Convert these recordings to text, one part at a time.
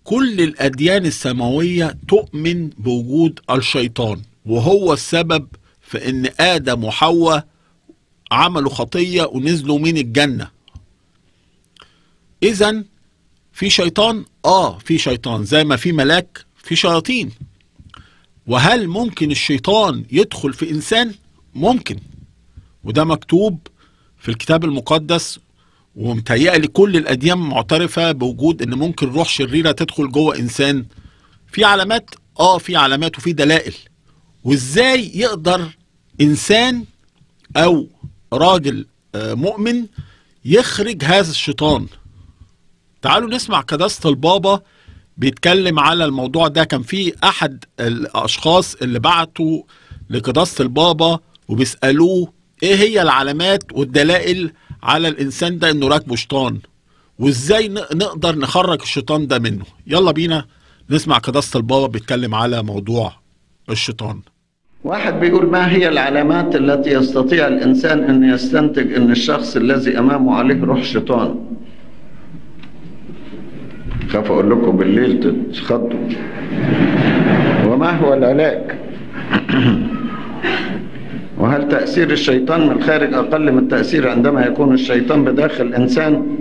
كل الأديان السماوية تؤمن بوجود الشيطان وهو السبب في إن آدم وحواء عملوا خطية ونزلوا من الجنة إذا في شيطان آه في شيطان زي ما في ملاك في شياطين وهل ممكن الشيطان يدخل في إنسان؟ ممكن وده مكتوب في الكتاب المقدس ومتهيألي كل الأديان معترفة بوجود إن ممكن روح شريرة تدخل جوه إنسان في علامات آه في علامات وفي دلائل وإزاي يقدر إنسان أو راجل آه، مؤمن يخرج هذا الشيطان تعالوا نسمع قداسة البابا بيتكلم على الموضوع ده كان في أحد الأشخاص اللي بعتوا لقداسة البابا وبيسألوه إيه هي العلامات والدلائل على الإنسان ده إنه راكبه شيطان وإزاي ن- نقدر نخرج الشيطان ده منه يلا بينا نسمع قداسة البابا بيتكلم على موضوع الشيطان واحد بيقول ما هي العلامات التي يستطيع الإنسان أن يستنتج أن الشخص الذي أمامه عليه روح شيطان خاف أقول لكم بالليل تتخضوا وما هو العلاج وهل تأثير الشيطان من الخارج أقل من التأثير عندما يكون الشيطان بداخل الإنسان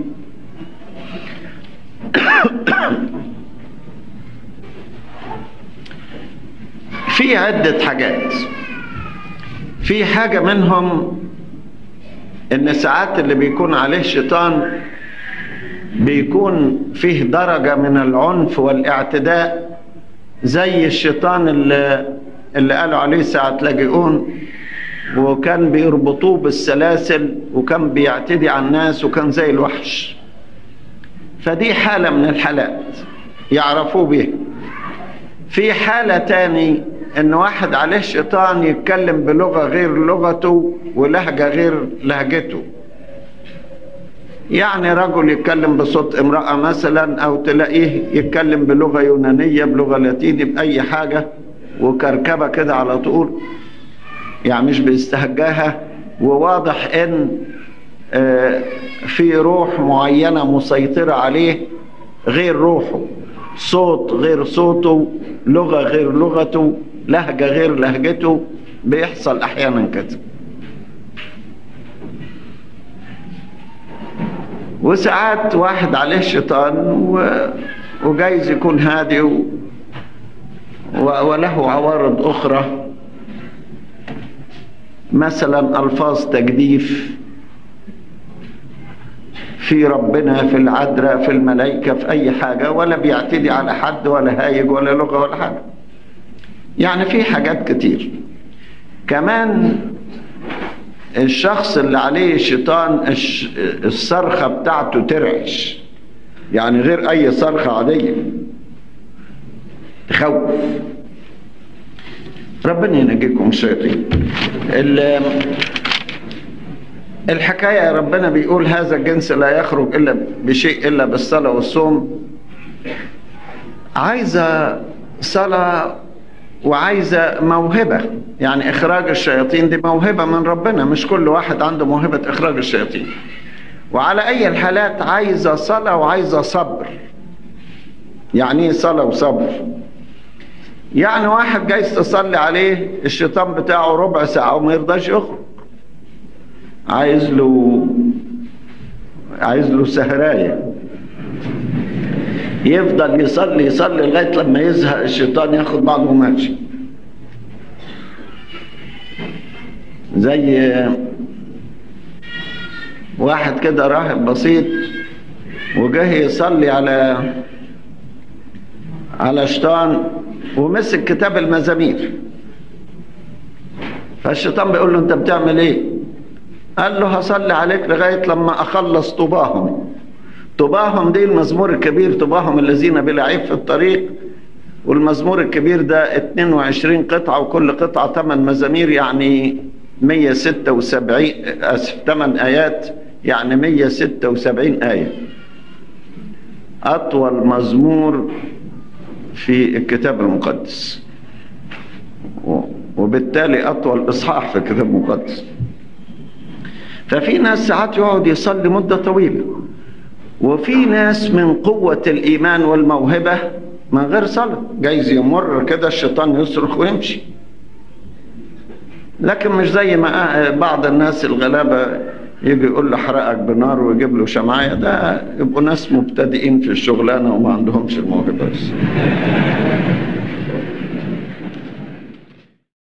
في عدة حاجات في حاجة منهم ان ساعات اللي بيكون عليه شيطان بيكون فيه درجة من العنف والاعتداء زي الشيطان اللي, اللي قالوا عليه ساعة لاجئون وكان بيربطوه بالسلاسل وكان بيعتدي على الناس وكان زي الوحش فدي حالة من الحالات يعرفوه بيها في حالة تاني ان واحد عليه شيطان يتكلم بلغة غير لغته ولهجة غير لهجته يعني رجل يتكلم بصوت امرأة مثلا او تلاقيه يتكلم بلغة يونانية بلغة لاتيني بأي حاجة وكركبة كده على طول يعني مش بيستهجاها وواضح ان آه، في روح معينة مسيطرة عليه غير روحه صوت غير صوته لغة غير لغته لهجة غير لهجته بيحصل أحيانا كده وساعات واحد عليه شيطان و... وجايز يكون هادي و... و... وله عوارض أخرى مثلا ألفاظ تجديف في ربنا في العذراء في الملائكة في أي حاجة ولا بيعتدي على حد ولا هايج ولا لغة ولا حاجة يعني في حاجات كتير كمان الشخص اللي عليه شيطان الش- الصرخة بتاعته ترعش يعني غير أي صرخة عادية تخوف ربنا ينجيكم من الشياطين ال- الحكاية ربنا بيقول هذا الجنس لا يخرج إلا بشيء إلا بالصلاة والصوم عايزة صلاة وعايزة موهبة يعني إخراج الشياطين دي موهبة من ربنا مش كل واحد عنده موهبة إخراج الشياطين وعلى أي الحالات عايزة صلاة وعايزة صبر يعني إيه صلاة وصبر يعني واحد جايز تصلي عليه الشيطان بتاعه ربع ساعة وما يرضاش يخرج عايز له عايز له سهرايه يفضل يصلي يصلي لغايه لما يزهق الشيطان ياخد بعضه وماشي زي واحد كده راهب بسيط وجه يصلي على على شيطان ومسك كتاب المزامير فالشيطان بيقول له انت بتعمل ايه قال له هصلي عليك لغايه لما اخلص طباهم طباهم دي المزمور الكبير طباهم الذين بلا عيب في الطريق والمزمور الكبير ده 22 قطعة وكل قطعة 8 مزامير يعني 176 اسف 8 آيات يعني 176 آية أطول مزمور في الكتاب المقدس وبالتالي أطول إصحاح في الكتاب المقدس ففي ناس ساعات يقعد يصلي مدة طويلة وفي ناس من قوة الإيمان والموهبة من غير صلاة جايز يمر كده الشيطان يصرخ ويمشي لكن مش زي ما بعض الناس الغلابة يجي يقول له احرقك بنار ويجيب له شمعية ده يبقوا ناس مبتدئين في الشغلانة وما عندهمش الموهبة بس